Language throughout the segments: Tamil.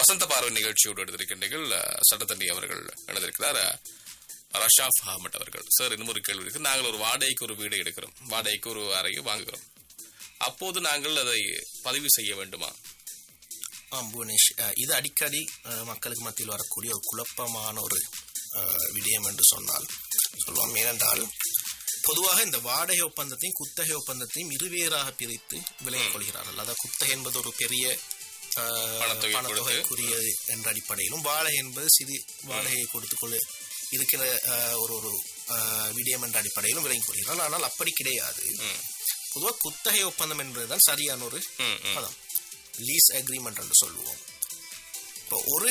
வசந்த பார்வை நிகழ்ச்சியோடு எடுத்திருக்கின்றீர்கள் அஹ், சட்டத்தண்ணி அவர்கள் எழுதியிருக்கிறார் அஹ், ரஷாப் அஹமட் அவர்கள் சார் இன்னும் ஒரு கேள்வி இருக்கு நாங்கள் ஒரு வாடகைக்கு ஒரு வீடு எடுக்கிறோம் வாடகைக்கு ஒரு அறையை வாங்குகிறோம் அப்போது நாங்கள் அதை பதிவு செய்ய வேண்டுமா ஆம் புவனேஷ் அஹ், இது அடிக்கடி அஹ், மக்களுக்கு மத்தியில் வரக்கூடிய ஒரு குழப்பமான ஒரு அஹ், விடயம் என்று சொன்னால் சொல்லுவோம் ஏனென்றால் பொதுவாக இந்த வாடகை ஒப்பந்தத்தையும் குத்தகை ஒப்பந்தத்தையும் இருவேறாக பிரித்து விலகிக் கொள்கிறார்கள் அதாவது குத்தகை என்பது ஒரு பெரிய அஹ், பணத்தொகை பணத்தொகைக்குரியது என்ற அடிப்படையிலும் வாடகை என்பது சிறு வாடகையை கொடுத்து கொள்ள இருக்கிற அஹ், ஒரு ஒரு அஹ், விடயம் என்ற அடிப்படையிலும் விலகிக் கொள்கிறார்கள் ஆனால் அப்படி கிடையாது ம். பொதுவாக குத்தகை ஒப்பந்தம் என்பதுதான் சரியான ஒரு ம், ம். பதம் லீஸ் அக்ரிமெண்ட் என்று சொல்லுவோம் இப்போ ஒரு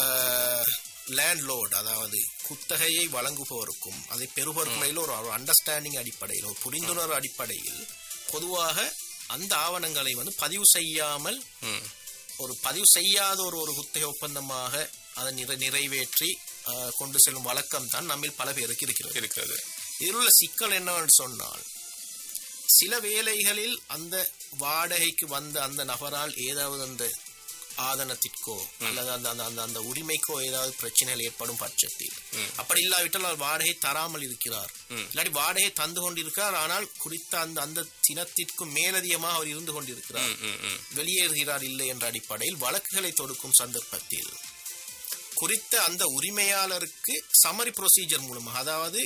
லேண்ட்லோட் அதாவது குத்தகையை வழங்குபவருக்கும் அதை பெறுபவருக்கும் இடையில ஒரு அண்டர்ஸ்டாண்டிங் அடிப்படையில் ஒரு புரிந்துணர்வு அடிப்படையில் பொதுவாக அந்த ஆவணங்களை வந்து பதிவு செய்யாமல் ம். ஒரு பதிவு செய்யாத ஒரு ஒரு குத்தகை ஒப்பந்தமாக அதை நிறை நிறைவேற்றி அஹ், கொண்டு செல்லும் வழக்கம் தான் நம்மில் பல பேருக்கு இருக்கிறது இருக்கிறது இதில் உள்ள சிக்கல் என்னவென்று சொன்னால் சில வேளைகளில் அந்த வாடகைக்கு வந்த அந்த நபரால் ஏதாவது அந்த ஆதனத்திற்கோ அல்லது அந்த அந்த அந்த அந்த உரிமைக்கோ ஏதாவது பிரச்சனைகள் ஏற்படும் பட்சத்தில் அப்படி இல்லாவிட்டால் அவர் வாடகை தராமல் இருக்கிறார் இல்லாட்டி வாடகை தந்து கொண்டிருக்கிறார் ஆனால் குறித்த அந்த அந்த தினத்திற்கு மேலதிகமாக அவர் இருந்து கொண்டிருக்கிறார் ம், ம், ம். வெளியேறுகிறார் இல்லை என்ற அடிப்படையில் வழக்குகளை தொடுக்கும் சந்தர்ப்பத்தில் குறித்த அந்த உரிமையாளருக்கு சமரி ப்ரொசீஜர் மூலமாக அதாவது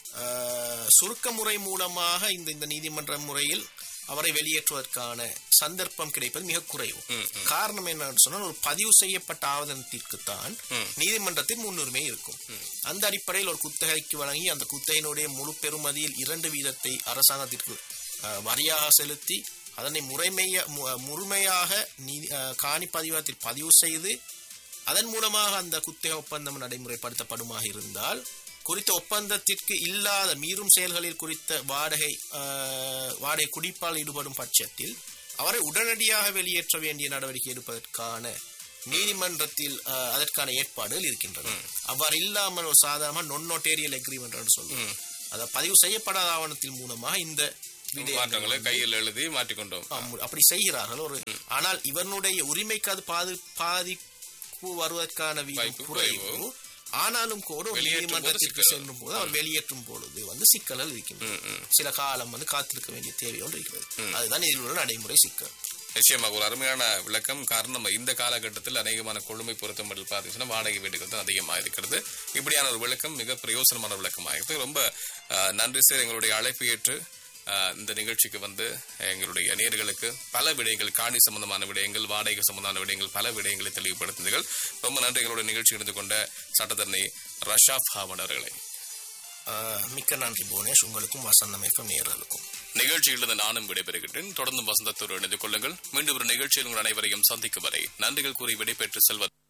அஹ், சுருக்க முறை மூலமாக இந்த இந்த நீதிமன்ற முறையில் அவரை வெளியேற்றுவதற்கான சந்தர்ப்பம் கிடைப்பது மிக குறைவு காரணம் என்னன்னு சொன்னால் ஒரு பதிவு செய்யப்பட்ட ஆவணத்திற்குத்தான் நீதிமன்றத்தில் முன்னுரிமை இருக்கும் அந்த அடிப்படையில் ஒரு குத்தகைக்கு வழங்கி அந்த குத்தகையினுடைய முழு பெறுமதியில் இரண்டு வீதத்தை அரசாங்கத்திற்கு அஹ், வரியாக செலுத்தி அதனை முறைமைய மு- முழுமையாக நீதி அஹ், காணி பதிவத்தில் பதிவு செய்து அதன் மூலமாக அந்த குத்தகை ஒப்பந்தம் நடைமுறைப்படுத்தப்படுமாக இருந்தால் குறித்த ஒப்பந்தத்திற்கு இல்லாத மீறும் செயல்களில் குறித்த வாடகை அஹ், வாடகை குடிப்பால் ஈடுபடும் பட்சத்தில் அவரை உடனடியாக வெளியேற்ற வேண்டிய நடவடிக்கை எடுப்பதற்கான நீதிமன்றத்தில் அஹ், அதற்கான ஏற்பாடுகள் இருக்கின்றன அவ்வாறு இல்லாமல் ஒரு சாதாரண non notarial agreement என்று சொல்லுவோம் அதை பதிவு செய்யப்படாத ஆவணத்தின் மூலமாக இந்த விடயங்கள் மாற்றங்களை கையில் எழுதி மாற்றிக்கொண்டோம் ஆம், அப்படி செய்கிறார்கள் ஒரு ஆனால் இவனுடைய உரிமைக்கு அது பாது பாதிப்பு வருவதற்கான வீதம் வாய்ப்பு குறைவு குறைவு. ஆனாலும் கூட ஒரு வெளியேற்றும் போது நீதிமன்றத்திற்கு சிக்கல். செல்லும் போது அவர் வெளியேற்றும் பொழுது வந்து சிக்கல்கள் இருக்கின்றன சில காலம் வந்து காத்திருக்க வேண்டிய தேவை ஒன்று இருக்கிறது அதுதான் இதில் உள்ள நடைமுறை சிக்கல் நிச்சயமாக ஒரு அருமையான விளக்கம் காரணம் இந்த காலகட்டத்தில் அநேகமான கொழுமை பொருத்தமட்டில் பார்த்தீங்கன்னா வாடகை வீடுகள் தான் அதிகமாக இருக்கிறது இப்படியான ஒரு விளக்கம் மிக பிரயோசனமான விளக்கமாக இருக்குது ரொம்ப அஹ், நன்றி சார் எங்களுடைய அழைப்பு ஏற்று அஹ், இந்த நிகழ்ச்சிக்கு வந்து எங்களுடைய நேயர்களுக்கு பல விடயங்கள் காணி சம்பந்தமான விடயங்கள் வாடகை சம்பந்தமான விடயங்கள் பல விடயங்களை தெளிவுபடுத்தினீர்கள் ரொம்ப நன்றி எங்களுடைய நிகழ்ச்சி எடுத்து கொண்ட சட்டத்தரணி ரஷாப் ஹாமன் அவர்களை ஆஹ், மிக்க நன்றி புவனேஷ் உங்களுக்கும் வசந்தம் எஃப்எம் நேயர்களுக்கும் நிகழ்ச்சியிலிருந்து நானும் விடைபெறுகின்றேன் தொடர்ந்து வசந்தத்தோடு இணைந்து கொள்ளுங்கள் மீண்டும் ஒரு நிகழ்ச்சியில் உங்கள் அனைவரையும் சந்திக்கும் வரை நன்றிகள் கூறி விடைபெற்று செல்வது